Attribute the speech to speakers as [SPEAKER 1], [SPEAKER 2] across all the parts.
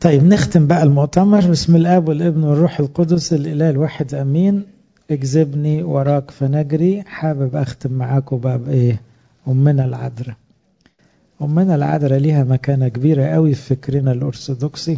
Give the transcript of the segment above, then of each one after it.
[SPEAKER 1] طيب نختم بقى المؤتمر بسم الاب والابن والروح القدس الاله الواحد امين اجذبني وراك فنجري حابب اختم معاكم بقى بايه امنا العذراء امنا العذراء ليها مكانه كبيره قوي في فكرنا الارثوذكسي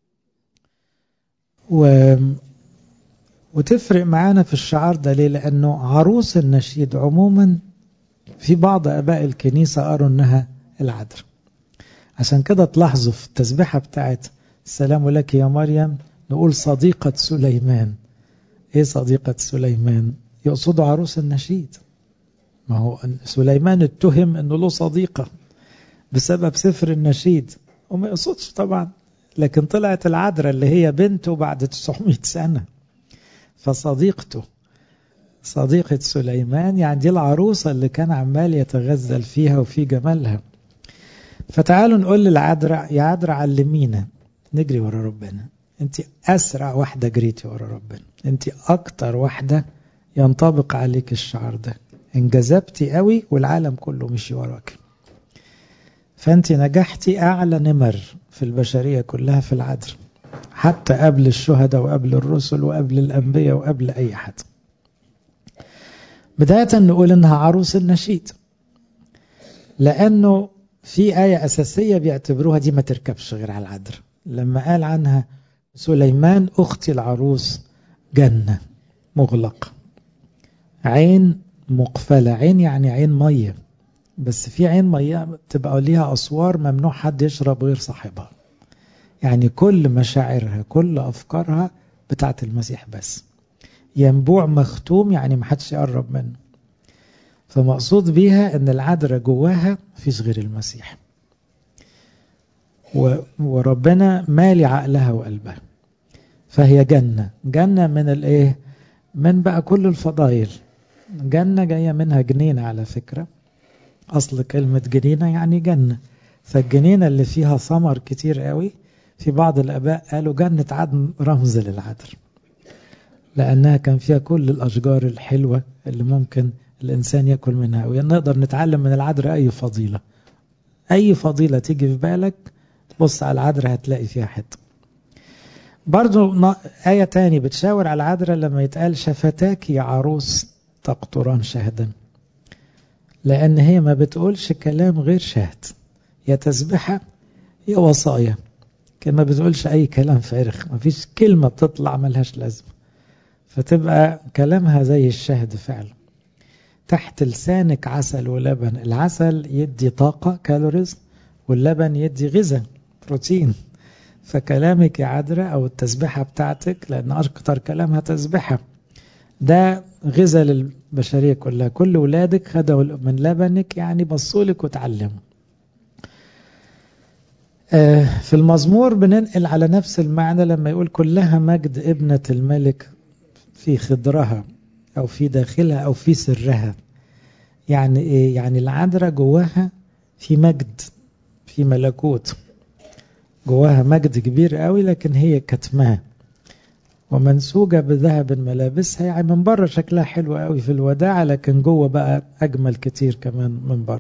[SPEAKER 1] و وتفرق معانا في الشعار ده ليه لانه عروس النشيد عموما في بعض اباء الكنيسه قالوا انها العذراء عشان كده تلاحظوا في التسبيحه بتاعت السلام لك يا مريم نقول صديقة سليمان ايه صديقة سليمان يقصدوا عروس النشيد ما هو سليمان اتهم انه له صديقة بسبب سفر النشيد وما يقصدش طبعا لكن طلعت العذراء اللي هي بنته بعد 900 سنة فصديقته صديقة سليمان يعني دي العروسة اللي كان عمال يتغزل فيها وفي جمالها فتعالوا نقول للعذراء يا عذراء علمينا نجري ورا ربنا انت اسرع واحدة جريتي ورا ربنا انت اكتر واحدة ينطبق عليك الشعار ده انجذبتي قوي والعالم كله مشي وراك فانت نجحتي اعلى نمر في البشرية كلها في العدل حتى قبل الشهداء وقبل الرسل وقبل الانبياء وقبل اي حد بداية نقول انها عروس النشيد لانه في آية أساسية بيعتبروها دي ما تركبش غير على العذر لما قال عنها سليمان أختي العروس جنة مغلق عين مقفلة عين يعني عين مية بس في عين مية تبقى ليها أسوار ممنوع حد يشرب غير صاحبها يعني كل مشاعرها كل أفكارها بتاعت المسيح بس ينبوع مختوم يعني محدش يقرب منه فمقصود بيها ان العذراء جواها مفيش غير المسيح وربنا مالي عقلها وقلبها فهي جنة جنة من الايه من بقى كل الفضائل جنة جاية منها جنينة على فكرة أصل كلمة جنينة يعني جنة فالجنينة اللي فيها ثمر كتير قوي في بعض الآباء قالوا جنة عدن رمز للعذر لأنها كان فيها كل الأشجار الحلوة اللي ممكن الإنسان يأكل منها ونقدر نتعلم من العذراء أي فضيلة أي فضيلة تيجي في بالك تبص على العذراء هتلاقي فيها حتة برضو آية تاني بتشاور على العذراء لما يتقال شفتاك يا عروس تقطران شهدا لأن هي ما بتقولش كلام غير شهد يا تسبحة يا وصايا ما بتقولش أي كلام فارغ ما فيش كلمة بتطلع ملهاش لازمة فتبقى كلامها زي الشهد فعلا تحت لسانك عسل ولبن العسل يدي طاقة كالوريز واللبن يدي غذاء بروتين فكلامك يا عذراء أو التسبحة بتاعتك لأن أكتر كلامها تسبحة ده غذاء للبشرية كلها كل ولادك خدوا من لبنك يعني بصولك وتعلموا في المزمور بننقل على نفس المعنى لما يقول كلها مجد ابنة الملك في خضرها أو في داخلها أو في سرها يعني إيه؟ يعني العذراء جواها في مجد في ملكوت جواها مجد كبير قوي لكن هي كتماه ومنسوجة بذهب ملابسها يعني من بره شكلها حلو قوي في الوداعة لكن جوه بقى أجمل كتير كمان من بره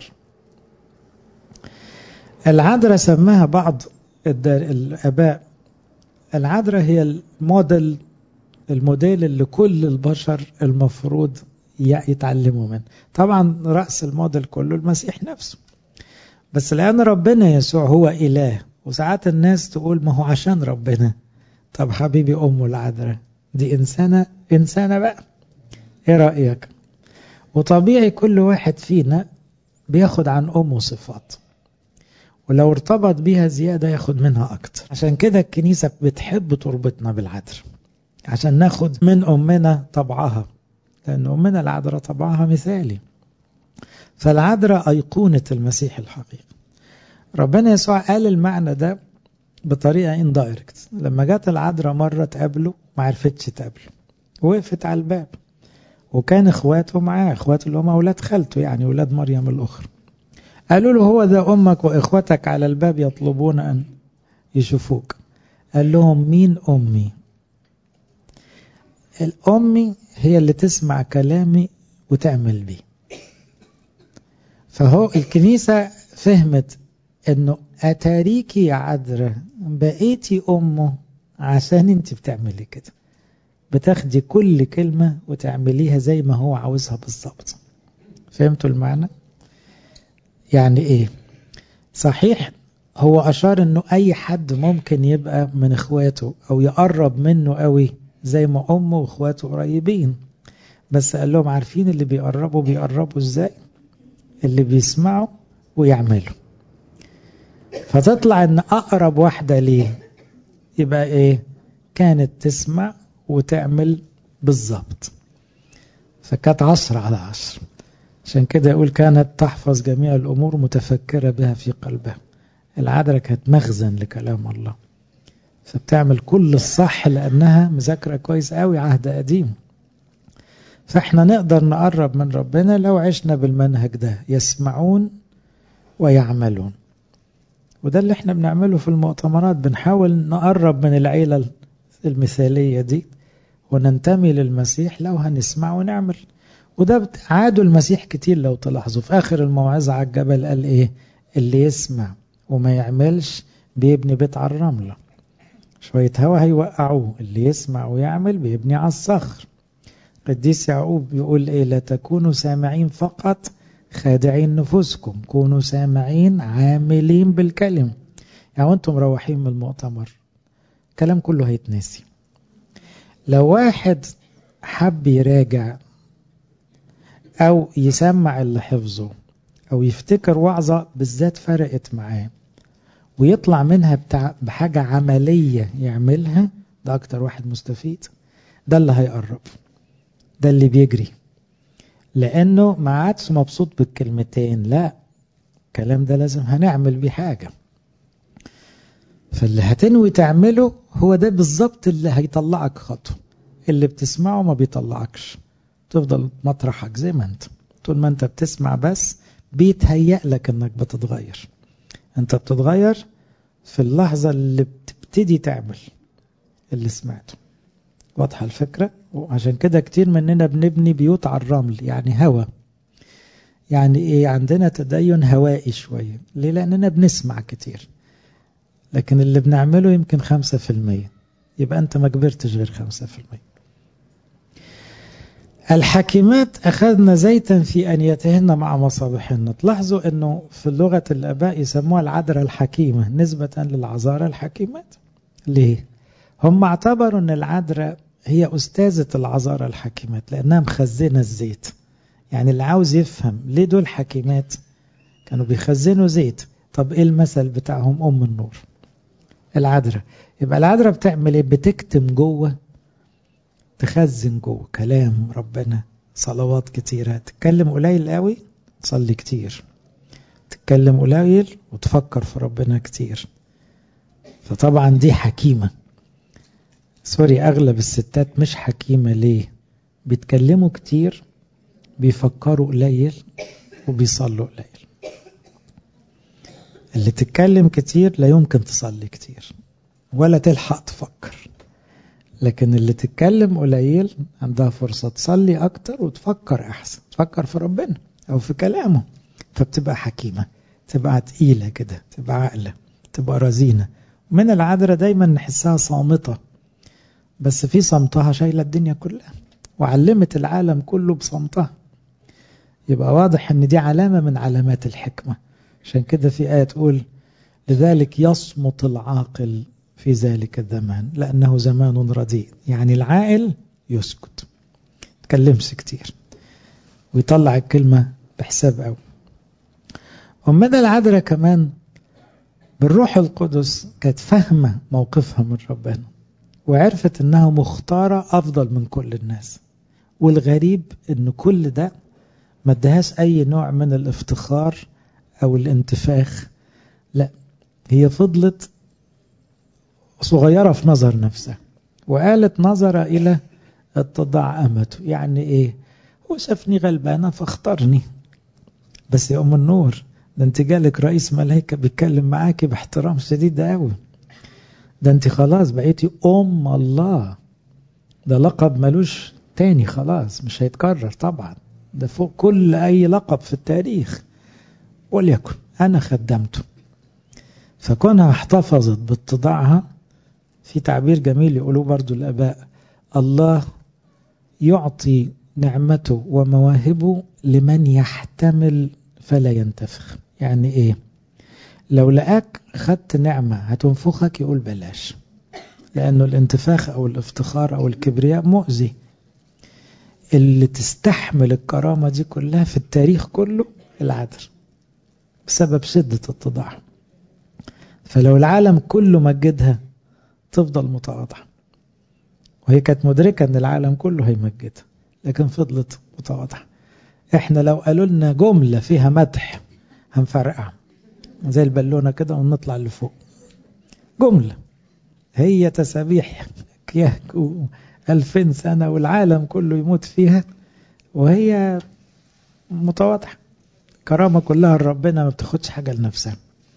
[SPEAKER 1] العذراء سماها بعض الآباء العذراء هي الموديل الموديل اللي كل البشر المفروض يتعلموا منه طبعا رأس الموديل كله المسيح نفسه بس لأن ربنا يسوع هو إله وساعات الناس تقول ما هو عشان ربنا طب حبيبي أمه العذراء دي إنسانة إنسانة بقى إيه رأيك وطبيعي كل واحد فينا بياخد عن أمه صفات ولو ارتبط بيها زيادة ياخد منها أكتر عشان كده الكنيسة بتحب تربطنا بالعذراء عشان ناخد من أمنا طبعها لأن أمنا العذراء طبعها مثالي فالعذراء أيقونة المسيح الحقيقي ربنا يسوع قال المعنى ده بطريقة اندايركت لما جت العذراء مرة تقابله ما عرفتش تقابله وقفت على الباب وكان اخواته معاه اخواته اللي هم اولاد خالته يعني اولاد مريم الاخرى قالوا له هو ذا امك واخوتك على الباب يطلبون ان يشوفوك قال لهم مين امي الامي هي اللي تسمع كلامي وتعمل بيه فهو الكنيسة فهمت انه أتاريكي يا عذراء بقيتي أمه عشان انت بتعملي كده بتاخدي كل كلمة وتعمليها زي ما هو عاوزها بالظبط فهمتوا المعنى؟ يعني ايه؟ صحيح هو أشار انه أي حد ممكن يبقى من اخواته أو يقرب منه قوي زي ما أمه واخواته قريبين بس قال لهم عارفين اللي بيقربوا بيقربوا ازاي؟ اللي بيسمعوا ويعملوا فتطلع ان اقرب واحدة ليه يبقى ايه كانت تسمع وتعمل بالظبط فكانت عشر على عشر عشان كده يقول كانت تحفظ جميع الامور متفكرة بها في قلبها العذراء كانت مخزن لكلام الله فبتعمل كل الصح لانها مذاكرة كويس قوي عهد قديم فاحنا نقدر نقرب من ربنا لو عشنا بالمنهج ده يسمعون ويعملون وده اللي احنا بنعمله في المؤتمرات بنحاول نقرب من العيلة المثالية دي وننتمي للمسيح لو هنسمع ونعمل وده عادوا المسيح كتير لو تلاحظوا في آخر الموعظة على الجبل قال ايه اللي يسمع وما يعملش بيبني بيت على الرملة شوية هوا هيوقعوه اللي يسمع ويعمل بيبني على الصخر قديس يعقوب يقول ايه لا تكونوا سامعين فقط خادعين نفوسكم كونوا سامعين عاملين بالكلم يعني وانتم مروحين من المؤتمر الكلام كله هيتنسي لو واحد حب يراجع او يسمع اللي حفظه او يفتكر وعظة بالذات فرقت معاه ويطلع منها بتاع بحاجة عملية يعملها ده اكتر واحد مستفيد ده اللي هيقرب ده اللي بيجري لانه ما عادش مبسوط بالكلمتين لا الكلام ده لازم هنعمل بيه حاجة فاللي هتنوي تعمله هو ده بالظبط اللي هيطلعك خطوة اللي بتسمعه ما بيطلعكش تفضل مطرحك زي ما انت طول ما انت بتسمع بس بيتهيأ لك انك بتتغير انت بتتغير في اللحظة اللي بتبتدي تعمل اللي سمعته واضحة الفكرة وعشان كده كتير مننا بنبني بيوت على الرمل يعني هوا يعني ايه عندنا تدين هوائي شوية ليه لأننا بنسمع كتير لكن اللي بنعمله يمكن خمسة في المية يبقى أنت ما كبرتش غير خمسة في المية الحكيمات أخذنا زيتا في أنيتهن مع مصابيحهن تلاحظوا أنه في لغة الآباء يسموها العذراء الحكيمة نسبة للعذارى الحكيمات ليه؟ هم اعتبروا أن العذراء هي أستاذة العذارى الحكيمات لأنها مخزنة الزيت يعني اللي عاوز يفهم ليه دول حكيمات كانوا بيخزنوا زيت طب ايه المثل بتاعهم ام النور العذراء يبقى العذراء بتعمل ايه بتكتم جوه تخزن جوه كلام ربنا صلوات كتيرة تتكلم قليل قوي تصلي كتير تتكلم قليل وتفكر في ربنا كتير فطبعا دي حكيمة سوري أغلب الستات مش حكيمة ليه بيتكلموا كتير بيفكروا قليل وبيصلوا قليل اللي تتكلم كتير لا يمكن تصلي كتير ولا تلحق تفكر لكن اللي تتكلم قليل عندها فرصة تصلي أكتر وتفكر أحسن تفكر في ربنا أو في كلامه فبتبقى حكيمة تبقى تقيلة كده تبقى عقلة تبقى رزينة من العذراء دايما نحسها صامتة بس في صمتها شايلة الدنيا كلها وعلمت العالم كله بصمتها يبقى واضح ان دي علامة من علامات الحكمة عشان كده في آية تقول لذلك يصمت العاقل في ذلك الزمان لأنه زمان رديء يعني العاقل يسكت تكلمش كتير ويطلع الكلمة بحساب أو ومدى العذراء كمان بالروح القدس كانت فاهمة موقفها من ربنا وعرفت انها مختارة افضل من كل الناس والغريب ان كل ده ما ادهاش اي نوع من الافتخار او الانتفاخ لا هي فضلت صغيرة في نظر نفسها وقالت نظر الى اتضاع امته يعني ايه هو شافني غلبانة فاختارني بس يا ام النور ده انت جالك رئيس ملائكة بيتكلم معاكي باحترام شديد قوي ده انت خلاص بقيتي ام الله ده لقب ملوش تاني خلاص مش هيتكرر طبعا ده فوق كل اي لقب في التاريخ وليكن انا خدمته فكونها احتفظت باتضاعها في تعبير جميل يقولوه برضو الآباء الله يعطي نعمته ومواهبه لمن يحتمل فلا ينتفخ يعني ايه لو لقاك خدت نعمة هتنفخك يقول بلاش لأنه الانتفاخ أو الافتخار أو الكبرياء مؤذي اللي تستحمل الكرامة دي كلها في التاريخ كله العذر بسبب شدة التضاع فلو العالم كله مجدها تفضل متواضعة وهي كانت مدركة ان العالم كله هيمجدها لكن فضلت متواضعة احنا لو قالوا لنا جملة فيها مدح هنفرقع زي البالونة كده ونطلع لفوق جملة هي تسابيح كياك ألفين سنة والعالم كله يموت فيها وهي متواضعة كرامة كلها لربنا ما بتاخدش حاجة لنفسها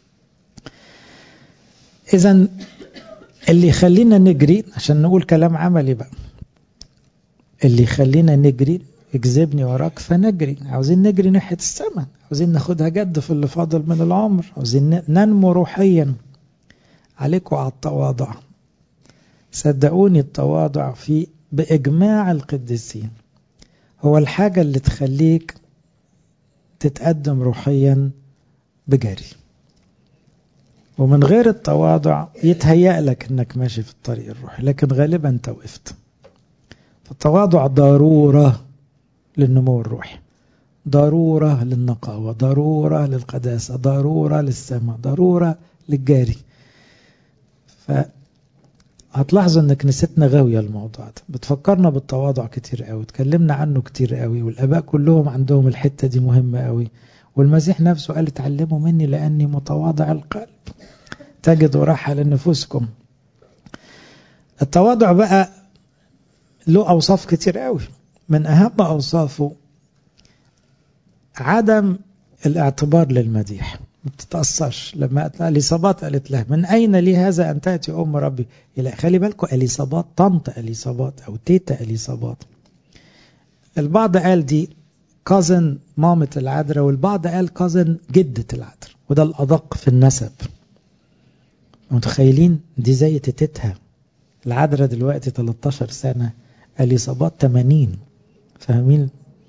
[SPEAKER 1] إذا اللي يخلينا نجري عشان نقول كلام عملي بقى اللي يخلينا نجري اجذبني وراك فنجري عاوزين نجري ناحية السماء عاوزين ناخدها جد في اللي فاضل من العمر عاوزين ننمو روحيا عليكم على التواضع صدقوني التواضع في بإجماع القديسين هو الحاجة اللي تخليك تتقدم روحيا بجري ومن غير التواضع يتهيأ لك انك ماشي في الطريق الروحي لكن غالبا انت وقفت فالتواضع ضرورة للنمو الروحي ضرورة للنقاوة ضرورة للقداسة ضرورة للسماء ضرورة للجاري فهتلاحظوا ان كنيستنا غاوية الموضوع ده بتفكرنا بالتواضع كتير قوي اتكلمنا عنه كتير قوي والاباء كلهم عندهم الحتة دي مهمة قوي والمسيح نفسه قال اتعلموا مني لاني متواضع القلب تجدوا راحة لنفوسكم التواضع بقى له أوصاف كتير قوي من أهم أوصافه عدم الاعتبار للمديح ما بتتأثرش لما اليصابات قالت له من أين لي هذا أن تأتي أم ربي إلى خلي بالكم اليصابات طنط اليصابات أو تيتا اليصابات البعض قال دي كازن مامة العذراء والبعض قال كازن جدة العذراء وده الأدق في النسب متخيلين دي زي تيتتها العذراء دلوقتي 13 سنة اليصابات 80 فاهمين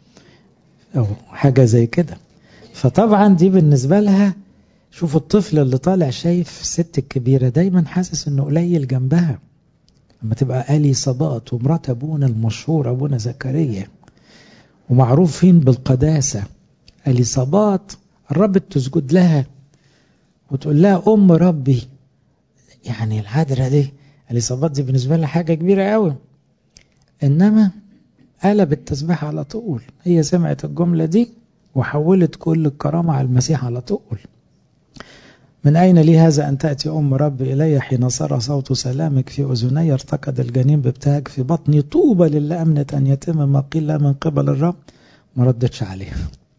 [SPEAKER 1] أو حاجة زي كده فطبعا دي بالنسبة لها شوفوا الطفل اللي طالع شايف الست الكبيرة دايما حاسس انه قليل جنبها لما تبقى اليصابات ومرات ابونا المشهور ابونا زكريا ومعروفين بالقداسة اليصابات قربت تسجد لها وتقول لها ام ربي يعني العذراء دي اليصابات دي بالنسبة لها حاجة كبيرة قوي انما قلب التسبيح على طول هي سمعت الجملة دي وحولت كل الكرامة على المسيح على طول من أين لي هذا أن تأتي أم رب إلي حين صار صوت سلامك في أذني ارتقد الجنين بابتهاج في بطني طوبى لله أمنت أن يتم ما قيل من قبل الرب ما ردتش عليه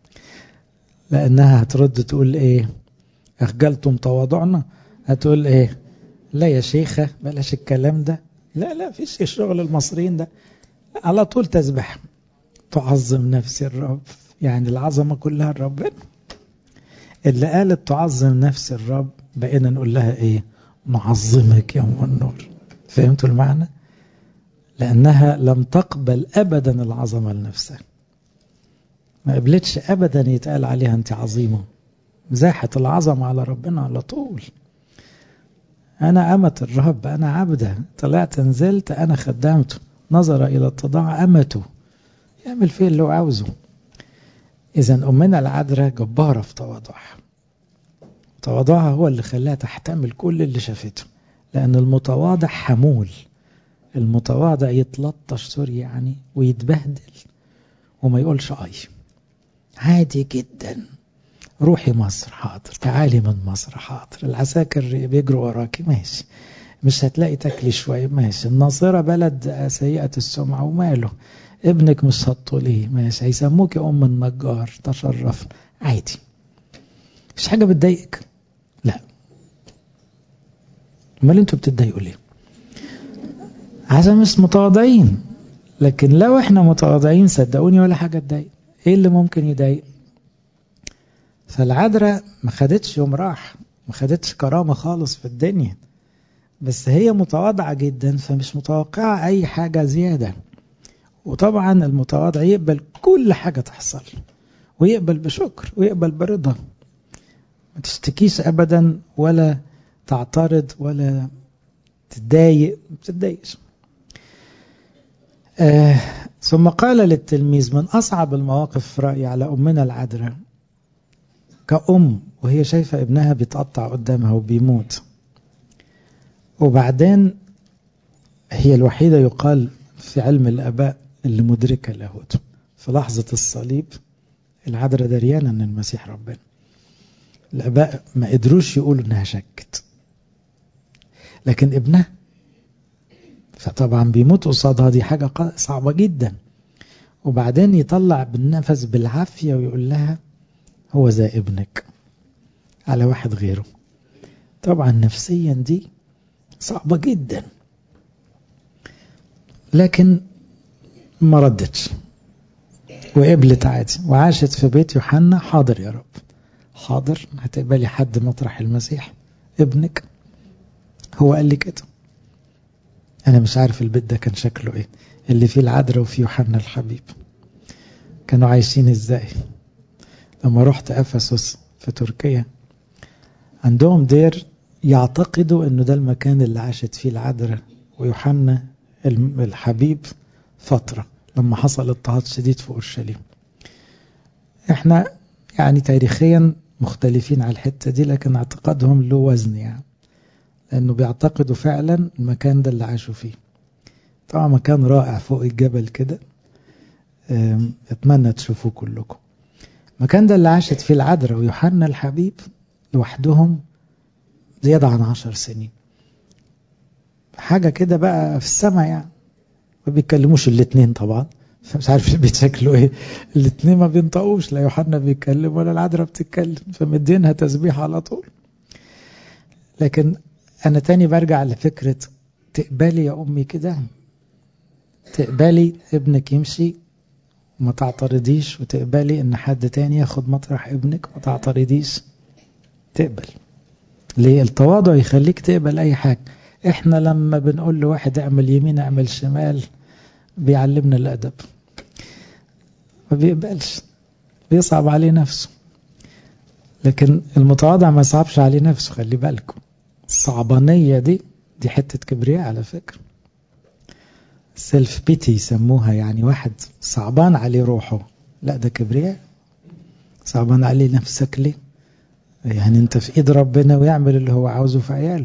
[SPEAKER 1] لأنها هترد تقول إيه أخجلتم تواضعنا هتقول إيه لا يا شيخة بلاش الكلام ده لا لا فيش الشغل المصريين ده على طول تسبح تعظم نفسي الرب يعني العظمة كلها لربنا اللي قالت تعظم نفس الرب بقينا نقول لها ايه نعظمك يا ام النور فهمتوا المعنى لانها لم تقبل ابدا العظمه لنفسها ما قبلتش ابدا يتقال عليها انت عظيمه زاحت العظمه على ربنا على طول انا امه الرب انا عبده طلعت نزلت انا خدمته نظر الى اتضاع امته يعمل فيه اللي هو عاوزه إذا أمنا العذراء جبارة في تواضعها تواضعها هو اللي خلاها تحتمل كل اللي شافته لأن المتواضع حمول المتواضع يتلطش سوري يعني ويتبهدل وما يقولش أي عادي جدا روحي مصر حاضر تعالي من مصر حاضر العساكر بيجروا وراكي ماشي مش هتلاقي تاكلي شوية ماشي الناصرة بلد سيئة السمعة وماله ابنك مش هتطوليه ماشي هيسموك أم النجار تشرف عادي مش حاجة بتضايقك لا امال انتوا بتتضايقوا ليه عشان مش متواضعين لكن لو احنا متواضعين صدقوني ولا حاجة تضايق ايه اللي ممكن يضايق فالعذراء ما خدتش يوم راح ما خدتش كرامة خالص في الدنيا بس هي متواضعة جدا فمش متوقعة أي حاجة زيادة وطبعا المتواضع يقبل كل حاجة تحصل ويقبل بشكر ويقبل برضا ما تشتكيش أبدا ولا تعترض ولا تتضايق ما تتضايقش آه ثم قال للتلميذ من أصعب المواقف في رأيي على أمنا العذراء كأم وهي شايفة ابنها بيتقطع قدامها وبيموت وبعدين هي الوحيدة يقال في علم الآباء اللي مدركة لاهوته في لحظة الصليب العذراء دريانة أن المسيح ربنا الآباء ما قدروش يقولوا إنها شكت لكن ابنها فطبعا بيموت قصادها دي حاجة صعبة جدا وبعدين يطلع بالنفس بالعافية ويقول لها هو زي ابنك على واحد غيره طبعا نفسيا دي صعبة جدا لكن ما ردتش وقبلت عادي وعاشت في بيت يوحنا حاضر يا رب حاضر هتقبلي حد مطرح المسيح ابنك هو قال لي كده انا مش عارف البيت ده كان شكله ايه اللي فيه العذراء وفيه يوحنا الحبيب كانوا عايشين ازاي لما رحت افسس في تركيا عندهم دير يعتقدوا انه ده المكان اللي عاشت فيه العذراء ويوحنا الحبيب فترة لما حصل اضطهاد شديد في اورشليم احنا يعني تاريخيا مختلفين على الحتة دي لكن اعتقادهم له وزن يعني لانه بيعتقدوا فعلا المكان ده اللي عاشوا فيه طبعا مكان رائع فوق الجبل كده اتمنى تشوفوه كلكم المكان ده اللي عاشت فيه العذراء ويوحنا الحبيب لوحدهم زيادة عن عشر سنين حاجة كده بقى في السماء يعني ما بيتكلموش الاتنين طبعا مش عارف بيتشكلوا ايه الاتنين ما بينطقوش لا يوحنا بيتكلم ولا العذراء بتتكلم فمدينها تسبيح على طول لكن انا تاني برجع لفكرة تقبلي يا امي كده تقبلي ابنك يمشي وما تعترضيش وتقبلي ان حد تاني ياخد مطرح ابنك وما تعترضيش تقبل ليه التواضع يخليك تقبل اي حاجة احنا لما بنقول لواحد اعمل يمين اعمل شمال بيعلمنا الادب ما بيقبلش بيصعب عليه نفسه لكن المتواضع ما يصعبش عليه نفسه خلي بالكم الصعبانية دي دي حتة كبرياء على فكرة سيلف بيتي يسموها يعني واحد صعبان عليه روحه لا ده كبرياء صعبان عليه نفسك ليه يعني انت في ايد ربنا ويعمل اللي هو عاوزه في عياله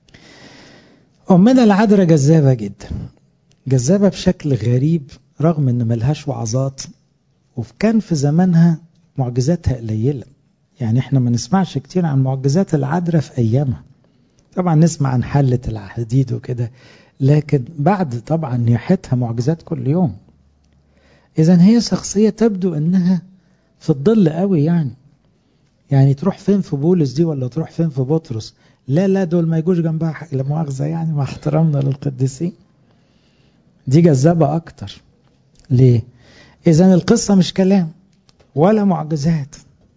[SPEAKER 1] أمنا العذراء جذابة جدا جذابة بشكل غريب رغم ان ملهاش وعظات وكان في زمانها معجزاتها قليلة يعني احنا ما نسمعش كتير عن معجزات العذراء في ايامها طبعا نسمع عن حلة الحديد وكده لكن بعد طبعا نياحتها معجزات كل يوم اذا هي شخصية تبدو انها في الظل قوي يعني يعني تروح فين في بولس دي ولا تروح فين في بطرس لا لا دول ما يجوش جنبها لا مؤاخذة يعني مع احترامنا للقديسين دي جذابة أكتر ليه؟ إذا القصة مش كلام ولا معجزات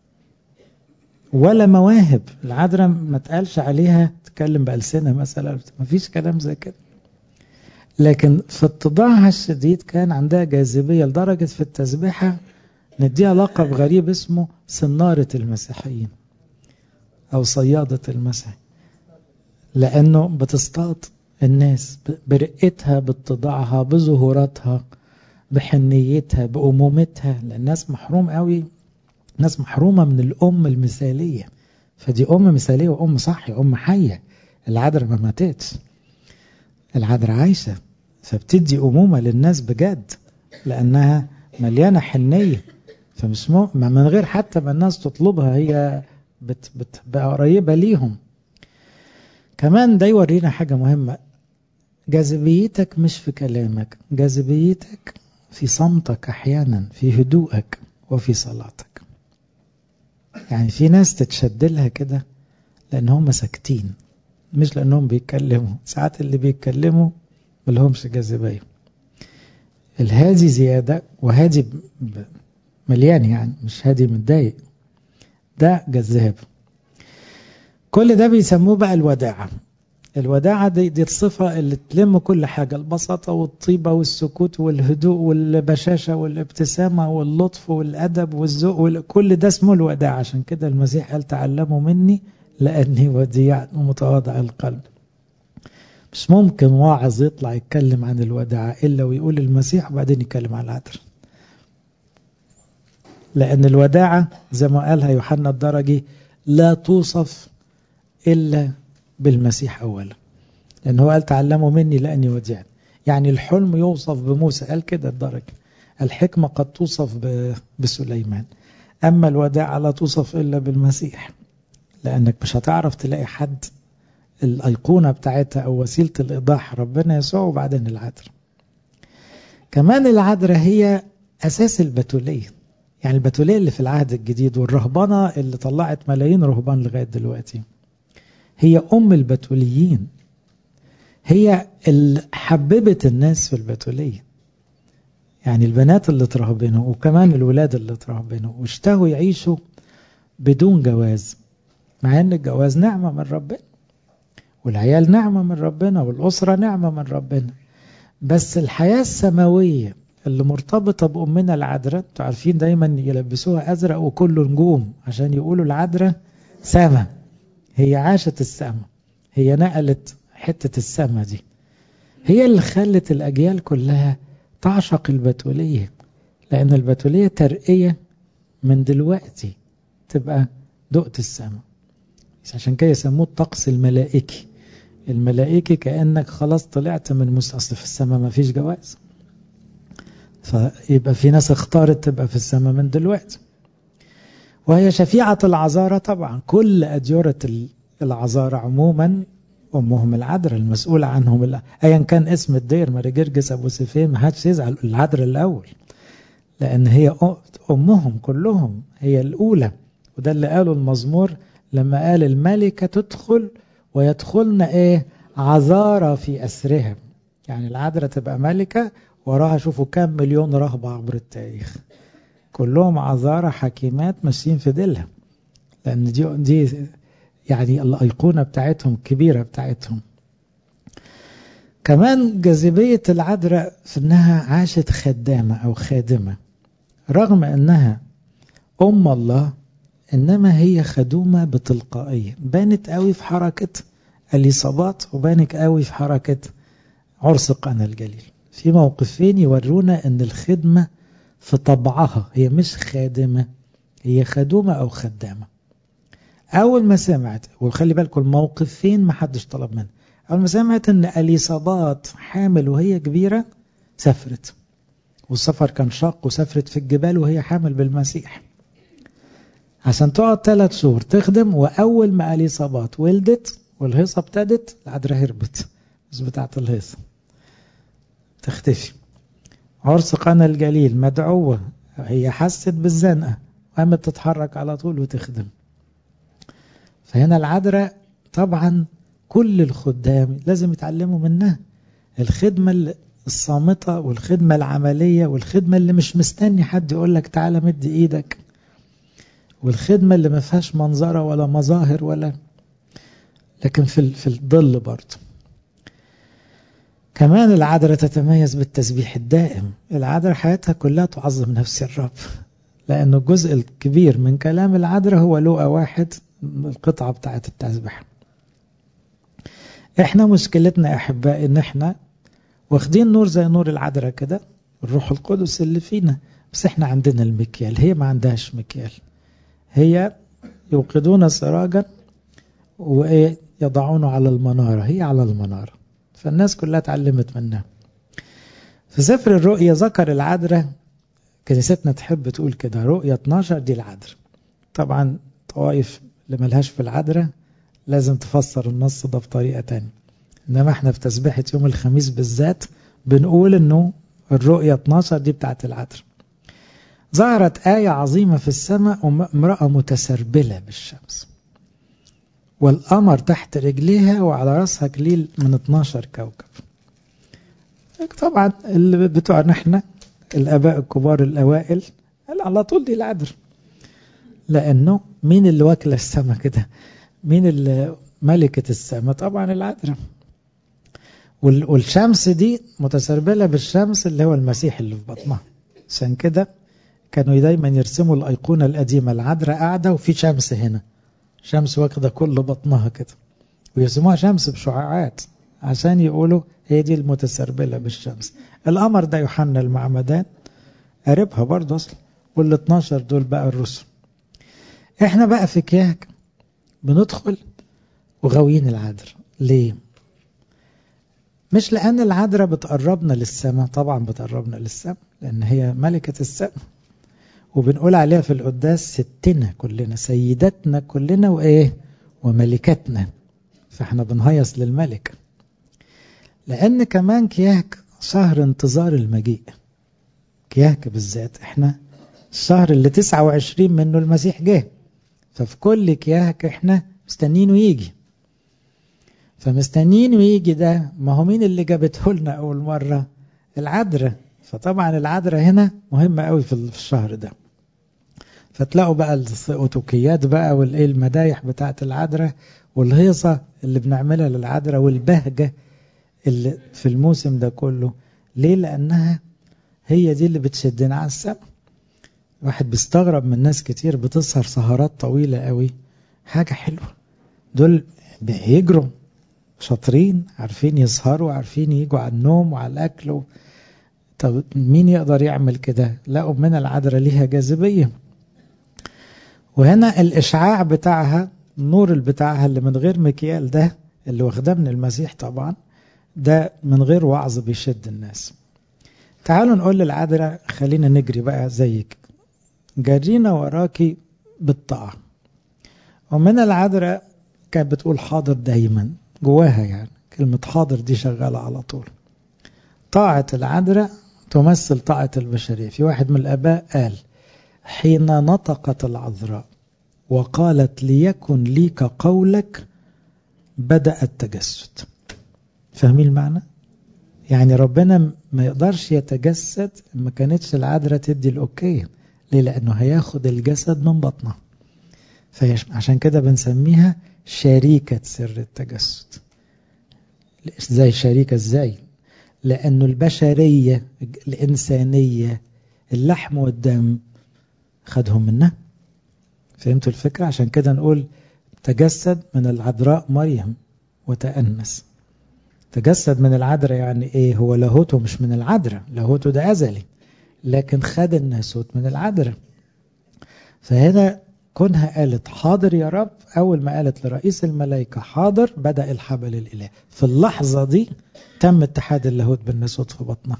[SPEAKER 1] ولا مواهب العذراء ما تقالش عليها تتكلم بألسنة مثلا ما فيش كلام زي كده لكن في اتضاعها الشديد كان عندها جاذبية لدرجة في التسبيحة نديها لقب غريب اسمه صنارة المسيحيين أو صيادة المسيح لأنه بتصطاد الناس برقتها باتضاعها بظهوراتها بحنيتها بأمومتها لأن الناس محروم قوي ناس محرومة من الأم المثالية فدي أم مثالية وأم صحي أم حية العذراء ما ماتتش العذراء عايشة فبتدي أمومة للناس بجد لأنها مليانة حنية فمش مو... من غير حتى ما الناس تطلبها هي بت... بتبقى قريبة ليهم كمان ده يورينا حاجة مهمة جاذبيتك مش في كلامك جاذبيتك في صمتك أحيانا في هدوءك وفي صلاتك يعني في ناس تتشد لها كده لأن هم ساكتين مش لأنهم بيتكلموا ساعات اللي بيتكلموا ملهمش جاذبية الهادي زيادة وهادي مليان يعني مش هادي متضايق ده جذاب كل ده بيسموه بقى الوداعة الوداعة دي, دي الصفة اللي تلم كل حاجة البساطة والطيبة والسكوت والهدوء والبشاشة والابتسامة واللطف والأدب والذوق وكل ده اسمه الوداعة عشان كده المسيح قال تعلموا مني لأني وديع ومتواضع القلب مش ممكن واعظ يطلع يتكلم عن الوداعة إلا ويقول المسيح وبعدين يتكلم عن العذر لأن الوداعة زي ما قالها يوحنا الدرجي لا توصف إلا بالمسيح أولا لأن هو قال تعلموا مني لأني وديع يعني الحلم يوصف بموسى قال كده الدرجة الحكمة قد توصف بسليمان أما الوداعة لا توصف إلا بالمسيح لأنك مش هتعرف تلاقي حد الأيقونة بتاعتها أو وسيلة الإيضاح ربنا يسوع وبعدين العذر كمان العذراء هي أساس البتولية يعني البتولية اللي في العهد الجديد والرهبنة اللي طلعت ملايين رهبان لغاية دلوقتي هي أم البتوليين هي اللي حببت الناس في البتولية يعني البنات اللي ترهبنوا وكمان الولاد اللي ترهبنوا واشتهوا يعيشوا بدون جواز مع ان الجواز نعمة من ربنا والعيال نعمة من ربنا والأسرة نعمة من ربنا بس الحياة السماوية اللي مرتبطة بأمنا العذراء انتوا عارفين دايما يلبسوها أزرق وكله نجوم عشان يقولوا العذراء سما هي عاشت السما هي نقلت حتة السما دي هي اللي خلت الأجيال كلها تعشق البتولية لأن البتولية ترقية من دلوقتي تبقى دقت السما عشان كده يسموه الطقس الملائكي الملائكي كأنك خلاص طلعت من مستأصل في السماء ما فيش جواز فيبقى في ناس اختارت تبقى في السماء من دلوقتي وهي شفيعة العذارى طبعا كل أديرة العذارى عموما أمهم العذراء المسؤولة عنهم أيا كان اسم الدير ماري جرجس أبو سفين ما حدش يزعل العذراء الأول لأن هي أمهم كلهم هي الأولى وده اللي قاله المزمور لما قال الملكة تدخل ويدخلن ايه عذارى في أسرهم يعني العذراء تبقى ملكة وراها شوفوا كام مليون رهبة عبر التاريخ كلهم عذارى حكيمات ماشيين في ديلها لأن دي دي يعني الأيقونة بتاعتهم كبيرة بتاعتهم كمان جاذبية العذراء في أنها عاشت خدامة أو خادمة رغم أنها أم الله إنما هي خدومة بتلقائية بانت قوي في حركة الإصابات وبانت قوي في حركة عرس قنا الجليل في موقفين يورونا أن الخدمة في طبعها هي مش خادمة هي خدومة أو خدامة أول ما سمعت وخلي بالكم الموقفين ما حدش طلب منها أول ما سمعت أن اليصابات حامل وهي كبيرة سافرت والسفر كان شاق وسافرت في الجبال وهي حامل بالمسيح عشان تقعد ثلاث شهور تخدم وأول ما اليصابات ولدت والهيصة ابتدت العذراء هربت مش بتاعت الهيصة تختفي عرس قنا الجليل مدعوة هي حست بالزنقة وقامت تتحرك على طول وتخدم فهنا العذراء طبعا كل الخدام لازم يتعلموا منها الخدمة الصامتة والخدمة العملية والخدمة اللي مش مستني حد يقول لك تعالى مد ايدك والخدمة اللي ما فيهاش منظرة ولا مظاهر ولا لكن في في الظل برضه كمان العذراء تتميز بالتسبيح الدائم العذراء حياتها كلها تعظم نفس الرب لأنه الجزء الكبير من كلام العذراء هو لقى واحد القطعة بتاعة التسبيح احنا مشكلتنا يا احبائي ان احنا واخدين نور زي نور العذراء كده الروح القدس اللي فينا بس احنا عندنا المكيال هي ما عندهاش مكيال هي يوقدون سراجا ويضعونه على المنارة هي على المنارة فالناس كلها اتعلمت منها في سفر الرؤيا ذكر العذراء كنيستنا تحب تقول كده رؤيا 12 دي العذراء طبعا طوائف اللي ملهاش في العذراء لازم تفسر النص ده بطريقة تانية إنما احنا في تسبيحة يوم الخميس بالذات بنقول إنه الرؤية 12 دي بتاعت العذراء ظهرت آية عظيمة في السماء امرأة متسربلة بالشمس والقمر تحت رجليها وعلى رأسها كليل من 12 كوكب طبعا اللي بتوع نحن الآباء الكبار الأوائل قال على طول دي العذراء لأنه مين اللي واكلة السماء كده مين اللي ملكة السماء طبعا العذراء والشمس دي متسربلة بالشمس اللي هو المسيح اللي في بطنها عشان كده كانوا دايما يرسموا الأيقونة القديمة العذراء قاعدة وفي شمس هنا شمس واخدة كل بطنها كده ويرسموها شمس بشعاعات عشان يقولوا هي دي المتسربلة بالشمس القمر ده يوحنا المعمدان قريبها برضه أصلا وال 12 دول بقى الرسل احنا بقى في كياك بندخل وغاويين العذراء ليه مش لأن العذراء بتقربنا للسماء طبعا بتقربنا للسماء لأن هي ملكة السماء وبنقول عليها في القداس ستنا كلنا سيدتنا كلنا وإيه وملكتنا فاحنا بنهيص للملك لأن كمان كياك شهر انتظار المجيء كياك بالذات احنا الشهر اللي 29 منه المسيح جه ففي كل كياك احنا مستنينه يجي فمستنينه يجي ده ما هو مين اللي جابته لنا أول مرة العذراء فطبعا العذراء هنا مهمة قوي في الشهر ده فتلاقوا بقى الأوتوكيات بقى والإيه المدايح بتاعت العذراء والهيصة اللي بنعملها للعذراء والبهجة اللي في الموسم ده كله ليه لأنها هي دي اللي بتشدنا على السماء واحد بيستغرب من ناس كتير بتسهر سهرات طويلة قوي حاجة حلوة دول بيجروا شاطرين عارفين يسهروا عارفين يجوا على النوم وعلى الأكل و... طب مين يقدر يعمل كده لقوا من العذراء ليها جاذبية وهنا الإشعاع بتاعها النور بتاعها اللي من غير مكيال ده اللي واخداه من المسيح طبعا ده من غير وعظ بيشد الناس تعالوا نقول للعذراء خلينا نجري بقى زيك جرينا وراكي بالطاعة ومن العذراء كانت بتقول حاضر دايما جواها يعني كلمة حاضر دي شغالة على طول طاعة العذراء تمثل طاعة البشرية في واحد من الآباء قال حين نطقت العذراء وقالت ليكن ليك قولك بدأ التجسد فاهمين المعنى؟ يعني ربنا ما يقدرش يتجسد ما كانتش العذراء تدي الأوكي ليه؟ لأنه هياخد الجسد من بطنها فعشان كده بنسميها شريكة سر التجسد ازاي شريكة ازاي لأنه البشرية الإنسانية اللحم والدم خدهم منها فهمتوا الفكرة عشان كده نقول تجسد من العذراء مريم وتأنس تجسد من العذراء يعني ايه هو لاهوته مش من العذراء لاهوته ده أزلي لكن خد الناسوت من العذراء فهنا كونها قالت حاضر يا رب أول ما قالت لرئيس الملائكة حاضر بدأ الحبل الإله في اللحظة دي تم اتحاد اللاهوت بالناسوت في بطنها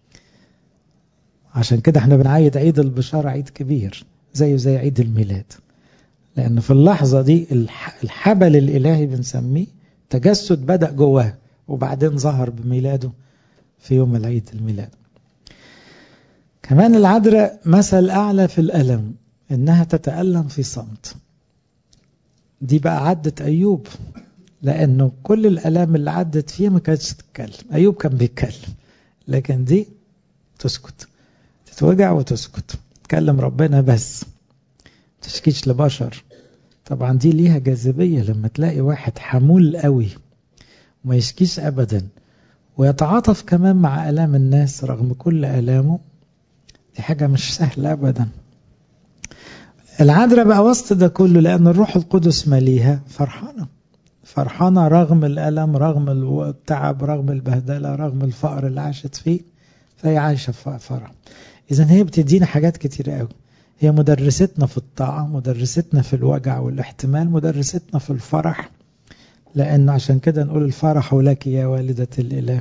[SPEAKER 1] عشان كده احنا بنعيد عيد البشارة عيد كبير زيه زي عيد الميلاد لأن في اللحظة دي الحبل الإلهي بنسميه تجسد بدأ جواه وبعدين ظهر بميلاده في يوم العيد الميلاد كمان العذراء مثل أعلى في الألم إنها تتألم في صمت دي بقى عدت أيوب لأنه كل الألام اللي عدت فيه ما كانتش تتكلم أيوب كان بيتكلم لكن دي تسكت تتوجع وتسكت تكلم ربنا بس تشكيش لبشر طبعا دي ليها جاذبية لما تلاقي واحد حمول قوي وما يشكيش أبدا ويتعاطف كمان مع ألام الناس رغم كل ألامه دي حاجة مش سهلة أبدا العذراء بقى وسط ده كله لأن الروح القدس مليها فرحانة فرحانة رغم الألم رغم التعب رغم البهدلة رغم الفقر اللي عاشت فيه فهي عايشة في فرح إذا هي بتدينا حاجات كتير قوي هي مدرستنا في الطاعة مدرستنا في الوجع والاحتمال مدرستنا في الفرح لأنه عشان كده نقول الفرح لك يا والدة الإله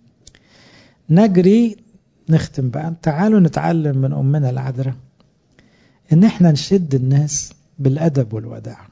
[SPEAKER 1] نجري نختم بقى تعالوا نتعلم من أمنا العذراء إن إحنا نشد الناس بالأدب والوداع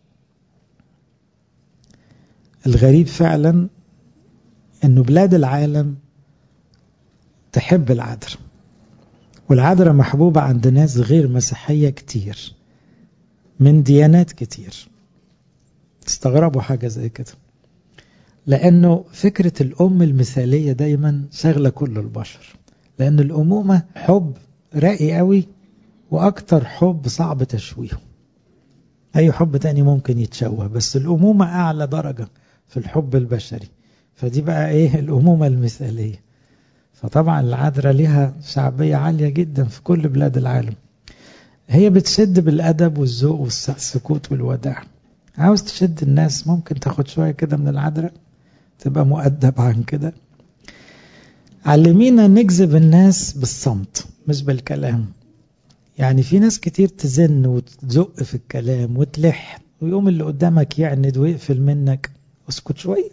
[SPEAKER 1] الغريب فعلا إنه بلاد العالم تحب العذراء والعذراء محبوبة عند ناس غير مسيحية كتير من ديانات كتير تستغربوا حاجة زي كده لأنه فكرة الأم المثالية دايما شغلة كل البشر لأن الأمومة حب راقي قوي وأكتر حب صعب تشويهه أي حب تاني ممكن يتشوه بس الأمومة أعلى درجة في الحب البشري فدي بقى إيه الأمومة المثالية فطبعا العذراء لها شعبية عالية جدا في كل بلاد العالم هي بتشد بالأدب والذوق والسكوت والوداع عاوز تشد الناس ممكن تاخد شوية كده من العذراء تبقى مؤدب عن كده علمينا نجذب الناس بالصمت مش بالكلام يعني في ناس كتير تزن وتزق في الكلام وتلح ويقوم اللي قدامك يعند ويقفل منك اسكت شوية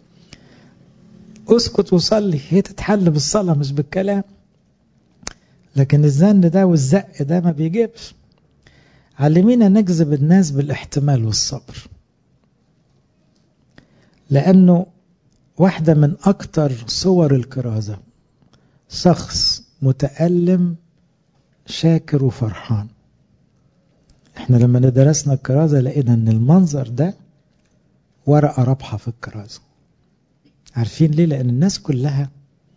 [SPEAKER 1] اسكت وصلي هي تتحل بالصلاة مش بالكلام لكن الزن ده والزق ده ما بيجيبش علمينا نجذب الناس بالاحتمال والصبر لأنه واحدة من أكتر صور الكرازة شخص متألم شاكر وفرحان احنا لما درسنا الكرازة لقينا ان المنظر ده ورقة رابحة في الكرازة عارفين ليه لان الناس كلها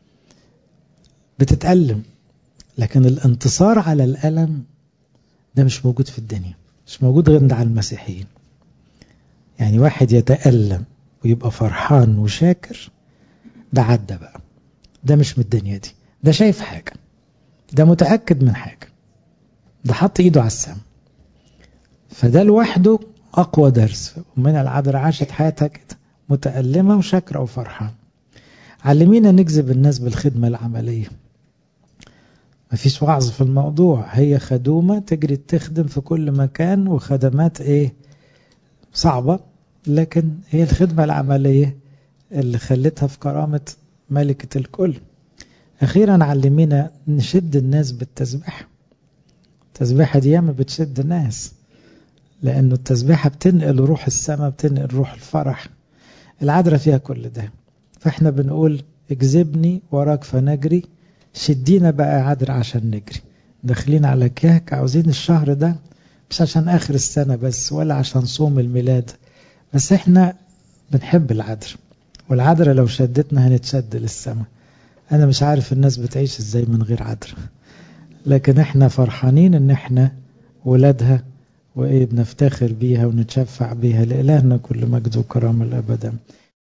[SPEAKER 1] بتتألم لكن الانتصار على الألم ده مش موجود في الدنيا مش موجود غير على المسيحيين يعني واحد يتألم ويبقى فرحان وشاكر ده عدى بقى ده مش من الدنيا دي ده شايف حاجة ده متأكد من حاجة ده حط ايده على السما فده لوحده أقوى درس ومن العذراء عاشت حياتها كده متألمة وشاكرة وفرحان علمينا نجذب الناس بالخدمة العملية مفيش وعظ في الموضوع هي خدومة تجري تخدم في كل مكان وخدمات ايه صعبة لكن هي الخدمة العملية اللي خلتها في كرامة ملكة الكل أخيرا علمينا نشد الناس بالتسبيح التسبيحة دي ياما بتشد الناس لأنه التسبيحة بتنقل روح السماء بتنقل روح الفرح العذراء فيها كل ده فاحنا بنقول اجذبني وراك فنجري شدينا بقى عذراء عشان نجري داخلين على كهك عاوزين الشهر ده مش عشان آخر السنة بس ولا عشان صوم الميلاد بس احنا بنحب العذراء والعذراء لو شدتنا هنتشد للسماء انا مش عارف الناس بتعيش ازاي من غير عذراء لكن احنا فرحانين ان احنا ولادها وايه بنفتخر بيها ونتشفع بيها لإلهنا كل مجد وكرامة الأبدا